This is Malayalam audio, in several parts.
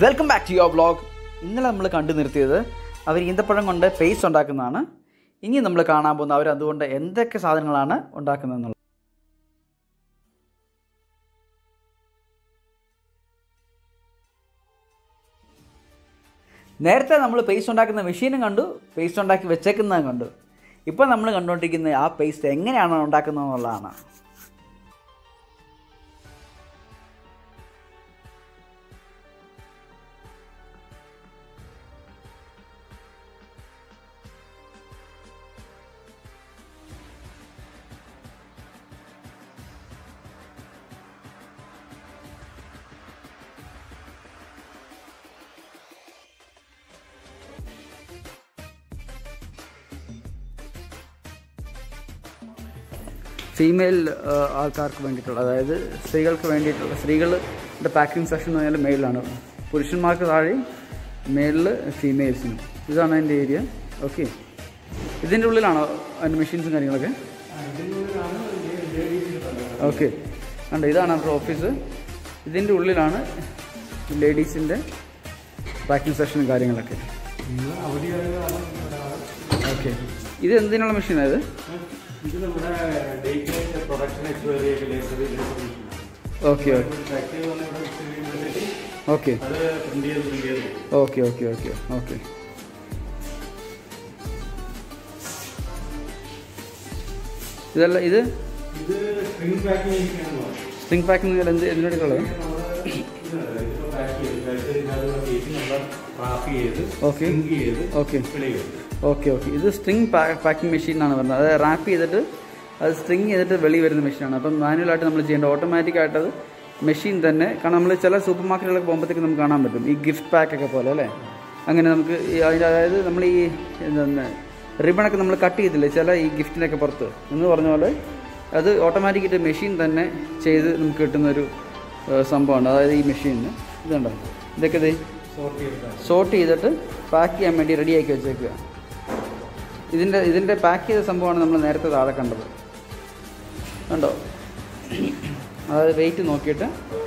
Welcome back to your vlog ഇന്നലെ നമ്മൾ കണ്ടു നിർത്തിയത് അവർ ഈന്തപ്പഴം കൊണ്ട് പേസ്റ്റ് ഉണ്ടാക്കുന്നതാണ് ഇനി നമ്മൾ കാണാൻ പോകുന്ന അവർ അതുകൊണ്ട് എന്തൊക്കെ സാധനങ്ങളാണ് ഉണ്ടാക്കുന്നതെന്നുള്ളത് നേരത്തെ നമ്മൾ പേസ്റ്റ് ഉണ്ടാക്കുന്ന മെഷീനും കണ്ടു പേസ്റ്റ് ഉണ്ടാക്കി വെച്ചേക്കുന്നതും കണ്ടു ഇപ്പോൾ നമ്മൾ കണ്ടുകൊണ്ടിരിക്കുന്ന ആ പേസ്റ്റ് എങ്ങനെയാണ് ഉണ്ടാക്കുന്നത് എന്നുള്ളതാണ് ഫീമെയിൽ ആൾക്കാർക്ക് വേണ്ടിയിട്ടുള്ള അതായത് സ്ത്രീകൾക്ക് വേണ്ടിയിട്ടുള്ള സ്ത്രീകളുടെ പാക്കിംഗ് സെഷൻ എന്ന് പറഞ്ഞാൽ മെയിലാണ് പുരുഷന്മാർക്ക് താഴെയും മെയിലിൽ ഫീമെയിൽസിനും ഇതാണ് അതിൻ്റെ ഏരിയ ഓക്കെ ഇതിൻ്റെ ഉള്ളിലാണോ അതിൻ്റെ മെഷീൻസും കാര്യങ്ങളൊക്കെ ഓക്കെ കണ്ടോ ഇതാണ് അവരുടെ ഓഫീസ് ഇതിൻ്റെ ഉള്ളിലാണ് ലേഡീസിൻ്റെ പാക്കിംഗ് സെഷനും കാര്യങ്ങളൊക്കെ ഓക്കെ ഇത് എന്തിനുള്ള മെഷീനാണ് ഇത് ഇത് നമ്മുടെ ഡേറ്റ് പ്രൊഡക്ഷൻ എക്സ്പയറി ഒക്കെ ലേസർ ഓക്കെ ഫാക്ടറി വന്ന് ഇവിടെ fix ചെയ്യുമ്പോഴത്തേക്ക് ഓക്കെ അത് പ്രിന്റ് ചെയ്ത് പ്രിന്റ് ചെയ്ത് കൊടുക്കും. ഓക്കെ ഓക്കെ ഓക്കെ ഓക്കെ ഇതല്ല ഇത് ഇത് സ്പ്രിംഗ് പാക്കിംഗ് ഒക്കെയാണ് പറയുന്നത്. സ്പ്രിംഗ് പാക്കിംഗ് എന്ത് എന്തിനോടുള്ളത് നമ്മള് ഇത് ഇതിപ്പോ pack ചെയ്ത് pack ചെയ്ത് ഇതിനകത്ത് കേറ്റി നമ്മള് wrap ചെയ്ത് Okay. string ചെയ്ത് ഓക്കെ fill ചെയ്യും. ഓക്കെ ഓക്കെ ഇത് സ്ട്രിങ് പാക്കിംഗ് മെഷീൻ എന്നാണ് പറഞ്ഞത് അത് റാപ്പ് ചെയ്തിട്ട് അത് സ്ട്രിങ് ചെയ്തിട്ട് വെളി വരുന്ന മെഷീനാണ് അപ്പം മാനുവലായിട്ട് നമ്മൾ ചെയ്യേണ്ട ഓട്ടോമാറ്റിക് ആയിട്ട് അത് മെഷീൻ തന്നെ കാരണം നമ്മൾ ചില സൂപ്പർ മാർക്കറ്റുകളൊക്കെ പോകുമ്പോഴത്തേക്ക് നമുക്ക് കാണാൻ പറ്റും ഈ ഗിഫ്റ്റ് പാക്ക് ഒക്കെ പോലെ അല്ലേ അങ്ങനെ നമുക്ക് ഈ അതിൻ്റെ അതായത് നമ്മൾ ഈ എന്താണ് റിബണൊക്കെ നമ്മൾ കട്ട് ചെയ്തില്ലേ ചില ഈ ഗിഫ്റ്റിനൊക്കെ പുറത്ത് എന്ന് പറഞ്ഞ പോലെ അത് ഓട്ടോമാറ്റിക്കായിട്ട് മെഷീൻ തന്നെ ചെയ്ത് നമുക്ക് കിട്ടുന്നൊരു ഏഹ്, സംഭവമാണ് അതായത് ഈ മെഷീനിന് ഇതുണ്ടോ ഇതൊക്കെ ഇത് Sort ചെയ്തിട്ടാണ്. സോർട്ട് ചെയ്തിട്ട് പാക്ക് ചെയ്യാൻ വേണ്ടി റെഡിയാക്കി വെച്ചേക്കുക ഇതിൻ്റെ ഇതിൻ്റെ പാക്ക് ചെയ്ത സംഭവമാണ് നമ്മൾ നേരത്തെ താഴെ കണ്ടത് കണ്ടോ അതായത് വെയിറ്റ് നോക്കിയിട്ട്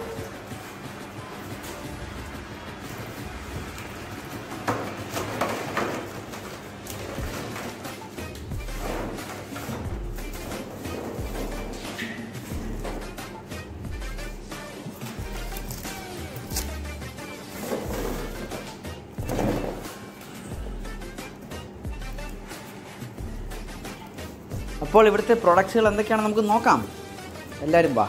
അപ്പോൾ ഇവിടുത്തെ പ്രൊഡക്ട്സുകൾ എന്തൊക്കെയാണെന്ന് നമുക്ക് നോക്കാം എല്ലാവരും വാ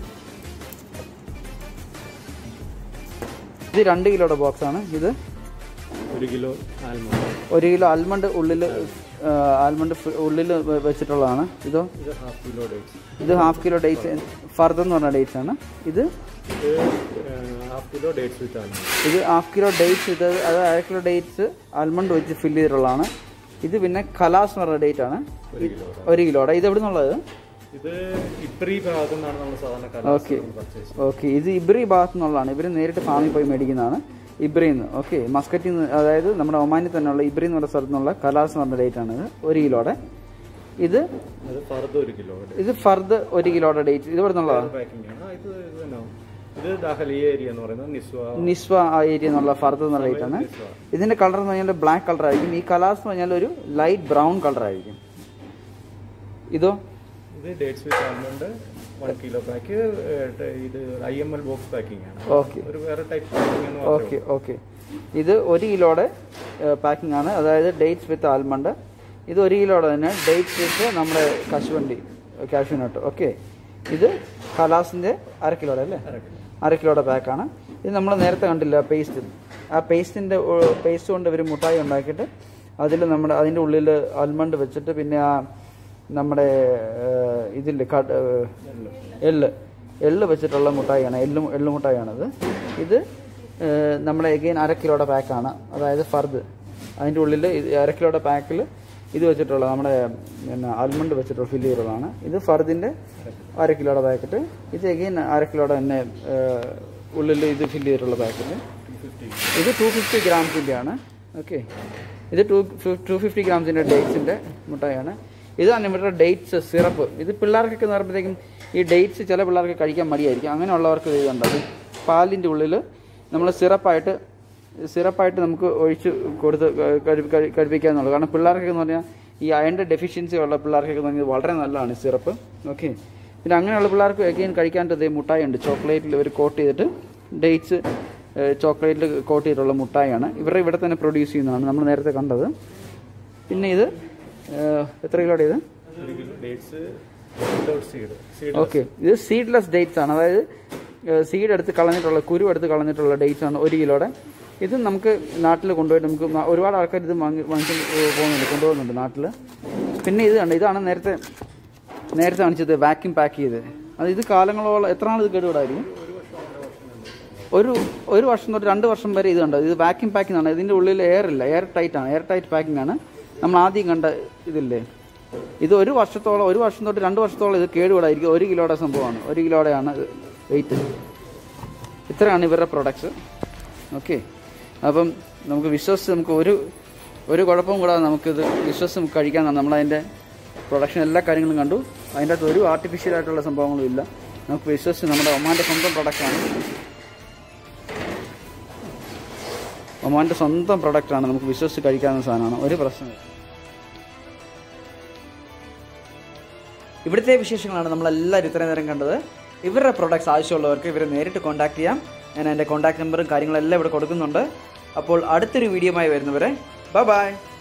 ഇത് രണ്ട് കിലോയുടെ ബോക്സാണ് ഇത് ഒരു കിലോ ആൽമണ്ട് ഒരു കിലോ ആൽമണ്ട് ഉള്ളിൽ ആൽമണ്ട് ഉള്ളിൽ വെച്ചിട്ടുള്ളതാണ് ഇതോ ഇത് ഹാഫ് കിലോ ഡേറ്റ്സ് ഇത് ഹാഫ് കിലോ ഡേറ്റ്സ് ഫർദർ എന്ന് പറഞ്ഞ ഡേറ്റ്സ് ആണ് ഇത് ഇത് half kilo dates with almond ഇത് ഹാഫ് കിലോ ഡേറ്റ്സ് ഇത് അത് അര കിലോ ഡേറ്റ്സ് ആൽമണ്ട് വെച്ച് ഫില്ല് ചെയ്തിട്ടുള്ളതാണ് ഇത് പിന്നെ കലാസ് എന്ന് പറഞ്ഞ ഡേറ്റ് ആണ് ഒരു കിലോ ഒരു കിലോയുടെ ഇത് എവിടെ നിന്നുള്ളത് ഇത് ഇപ്രി ഭാഗത്തു നിന്നാണ് നമ്മൾ സാധാരണ ഓക്കെ കലാസ് പർച്ചേസ് ഓക്കെ ഇത് ഇബ്രി ഭാഗത്തു നിന്നുള്ളതാണ് ഇവർ നേരിട്ട് ഫാമിൽ പോയി മേടിക്കുന്നതാണ് ഇബ്രിയിൽ നിന്ന് ഓക്കെ മസ്കറ്റിൽ നിന്ന് അതായത് നമ്മുടെ ഒമാനിൽ തന്നെയുള്ള ഇബ്രി എന്ന് പറഞ്ഞ സ്ഥലത്ത് നിന്നുള്ള കലാസ് എന്ന് പറഞ്ഞ ഡേറ്റ് ആണ് ഇത് ഒരു കിലോയുടെ ഇത് അത് ഫർദ് ഒരു കിലോ ഇത് ഫർദ് ഒരു കിലോയുടെ ഡേറ്റ് ഇത് ഇവിടെ നിന്നുള്ളതാണ് പാക്കിംഗ് ആണ് ആ, ഇത് ഇത് തന്നെ ഇത് ദാഹലിയ ഏരിയ എന്ന് പറയുന്നത് നിസ്വ നിസ്വ ആ ഏരിയ എന്നുള്ള ഫർദ് എന്നുള്ള ഡേറ്റ് ആണ് നിസ്വ ഇതിന്റെ കളർ എന്ന് പറഞ്ഞാൽ ബ്ലാക്ക് കളർ ആയിരിക്കും ഈ കലാസ് എന്ന് പറഞ്ഞാൽ ഒരു ലൈറ്റ് ബ്രൗൺ കളർ ആയിരിക്കും ഇതോ ഇത് dates with almond one kilo pack ഇത് I M L box packing ആണ് ഓക്കെ ഒരു വേറെ ടൈപ്പ് പാക്കിംഗ് എന്ന് മാത്രമേ ഓക്കെ ഓക്കെ ഇത് ഒരു കിലോയുടെ പാക്കിംഗ് ആണ് അതായത് ഡേറ്റ്സ് വിത്ത് ആൽമണ്ട് ഇത് ഒരു കിലോയുടെ തന്നെ ഡേറ്റ്സ് വിത്ത് നമ്മുടെ കശുവണ്ടി കാഷ്യൂനട്ട് ഓക്കെ ഇത് കലാസിൻ്റെ അര കിലോയുടെ അല്ലേ അര കിലോ അര കിലോയുടെ പാക്കാണ് ഇത് നമ്മൾ നേരത്തെ കണ്ടില്ല പേസ്റ്റ് ആ പേസ്റ്റിൻ്റെ പേസ്റ്റ് കൊണ്ട് ഇവർ മുട്ടായി ഉണ്ടാക്കിയിട്ട് അതിൽ നമ്മുടെ അതിൻ്റെ ഉള്ളിൽ ആൽമണ്ട് വെച്ചിട്ട് പിന്നെ ആ നമ്മുടെ ഏഹ്, ഇതില്ലേ കട് ഏഹ്, എള്ള് എള്ള് വെച്ചിട്ടുള്ള മുട്ടായിയാണ് എള്ള് മു- എള്ള് മുട്ടായിയാണത് ഇത് ഏഹ്, നമ്മുടെ എഗെയിൻ അര കിലോയുടെ പാക്കാണ് അതായത് ഫർദ് അതിൻ്റെ ഉള്ളിൽ ഇത് അര കിലോയുടെ പാക്കിൽ ഇത് വെച്ചിട്ടുള്ള നമ്മുടെ പിന്നെ ആൽമണ്ട് വെച്ചിട്ടുള്ള ഫില്ല് ചെയ്തിട്ടുള്ളതാണ് ഇത് ഫർദിൻ്റെ അര കിലോയുടെ പാക്കറ്റ് ഇത് എഗെയിൻ അര കിലോയുടെ തന്നെ ഏഹ്, ഉള്ളിൽ ഇത് ഫില്ല് ചെയ്തിട്ടുള്ള പാക്കറ്റ് ഇത് ടു ഫിഫ്റ്റി ഗ്രാംസിൻ്റെ ആണ് ഓക്കെ ഇത് ടു ടു ഫിഫ്റ്റി ഗ്രാംസിൻ്റെ ഡേറ്റ്സിൻ്റെ മുട്ടായാണ് ഇതാണ് ഇവരുടെ ഡേറ്റ്സ് സിറപ്പ് ഇത് പിള്ളേർക്കൊക്കെ എന്ന് പറയുമ്പോഴത്തേക്കും ഈ ഡേറ്റ്സ് ചില പിള്ളേർക്ക് കഴിക്കാൻ മടിയായിരിക്കും അങ്ങനെയുള്ളവർക്ക് ഇത് കണ്ടത് പാലിൻ്റെ ഉള്ളിൽ നമ്മൾ സിറപ്പായിട്ട് സിറപ്പായിട്ട് നമുക്ക് ഒഴിച്ച് കൊടുത്ത് കഴി- കഴി- കഴിപ്പിക്കാന്നുള്ളൂ കാരണം പിള്ളേർക്കൊക്കെ എന്ന് പറഞ്ഞാൽ ഈ അയണിൻ്റെ ഡെഫിഷ്യൻസി ഉള്ള പിള്ളേർക്കൊക്കെ എന്ന് പറഞ്ഞാൽ വളരെ നല്ലതാണ് ഈ സിറപ്പ് ഓക്കെ പിന്നെ അങ്ങനെയുള്ള പിള്ളേർക്ക് അഗെയിൻ കഴിക്കാനായിട്ട് ഇതേ മുട്ടായി ഉണ്ട് ചോക്ലേറ്റിൽ ഒരു കോട്ട് ചെയ്തിട്ട് ഡേറ്റ്സ് ചോക്ലേറ്റിൽ കോട്ട് ചെയ്തിട്ടുള്ള മുട്ടായാണ് ഇവരുടെ ഇവിടെ തന്നെ പ്രൊഡ്യൂസ് ചെയ്യുന്നതാണ് നമ്മൾ നേരത്തെ കണ്ടത് പിന്നെ ഇത് ഏഹ്, എത്ര കിലോയുടെ ഇത് ഒരു kilo dates without seed seed okay ഇത് സീഡ്ലെസ് ഡേറ്റ്സ് ആണ് അതായത് സീഡ് എടുത്ത് കളഞ്ഞിട്ടുള്ള കുരു എടുത്ത് കളഞ്ഞിട്ടുള്ള ഡേറ്റ്സ് ആണ് ഒരു കിലോയുടെ ഇത് നമുക്ക് നാട്ടിൽ കൊണ്ടുപോയിട്ട് നമുക്ക് ന- ഒരുപാട് ആൾക്കാർ ഇത് വാങ്ങി വാങ്ങിച്ച് പോകുന്നുണ്ട് കൊണ്ടുപോകുന്നുണ്ട് നാട്ടിൽ പിന്നെ ഇത് കണ്ട് ഇതാണ് നേരത്തെ നേരത്തെ കാണിച്ചത് വാക്യൂം പാക്ക് ചെയ്ത് അത് ഇത് കാലങ്ങളോളം എത്ര നാൾ ഇത് കേടുകൂടായിരിക്കും ഒരു ഒരു വർഷം തൊട്ട് രണ്ട് വർഷം വരെ ഇത് കണ്ടത് ഇത് വാക്യൂം പാക്കിംഗ് ആണ് ഇതിൻ്റെ ഉള്ളിൽ എയർ ഇല്ല എയർ ടൈറ്റ് ആണ് എയർ ടൈറ്റ് പാക്കിംഗ് ആണ് നമ്മൾ ആദ്യം കണ്ട ഇതില്ലേ ഇത് ഒരു വർഷത്തോളം ഒരു വർഷം തൊട്ട് രണ്ട് വർഷത്തോളം ഇത് കേടുകൂടായിരിക്കും ഒരു കിലോയുടെ സംഭവമാണ് ഒരു കിലോയുടെയാണ് വെയിറ്റ് ഇത്രയാണ് ഇവരുടെ പ്രൊഡക്ട്സ് ഓക്കെ അപ്പം നമുക്ക് വിശ്വസിച്ച് നമുക്ക് ഒരു ഒരു കുഴപ്പവും കൂടാതെ നമുക്കിത് വിശ്വസിച്ച് നമുക്ക് കഴിക്കാമെന്നാണ് നമ്മളതിൻ്റെ പ്രൊഡക്ഷൻ എല്ലാ കാര്യങ്ങളും കണ്ടു അതിൻ്റെ അകത്ത് ഒരു ആർട്ടിഫിഷ്യൽ ആയിട്ടുള്ള സംഭവങ്ങളും ഇല്ല നമുക്ക് വിശ്വസിച്ച് നമ്മുടെ ഒമാൻ്റെ സ്വന്തം പ്രൊഡക്റ്റാണ് ഒമാൻ്റെ സ്വന്തം പ്രൊഡക്റ്റാണ് നമുക്ക് വിശ്വസിച്ച് കഴിക്കാവുന്ന സാധനമാണ് ഒരു പ്രശ്നമില്ല ഇവിടുത്തെ വിശേഷങ്ങളാണ് നമ്മളെല്ലാവരും ഇത്രയും നേരം കണ്ടത് ഇവരുടെ പ്രൊഡക്ട്സ് ആവശ്യമുള്ളവർക്ക് ഇവരെ നേരിട്ട് കോൺടാക്ട് ചെയ്യാം ഞാൻ എൻ്റെ കോൺടാക്ട് നമ്പറും കാര്യങ്ങളെല്ലാം ഇവിടെ കൊടുക്കുന്നുണ്ട് അപ്പോൾ അടുത്തൊരു വീഡിയോയുമായി വരുന്നവരെ ബൈ ബൈ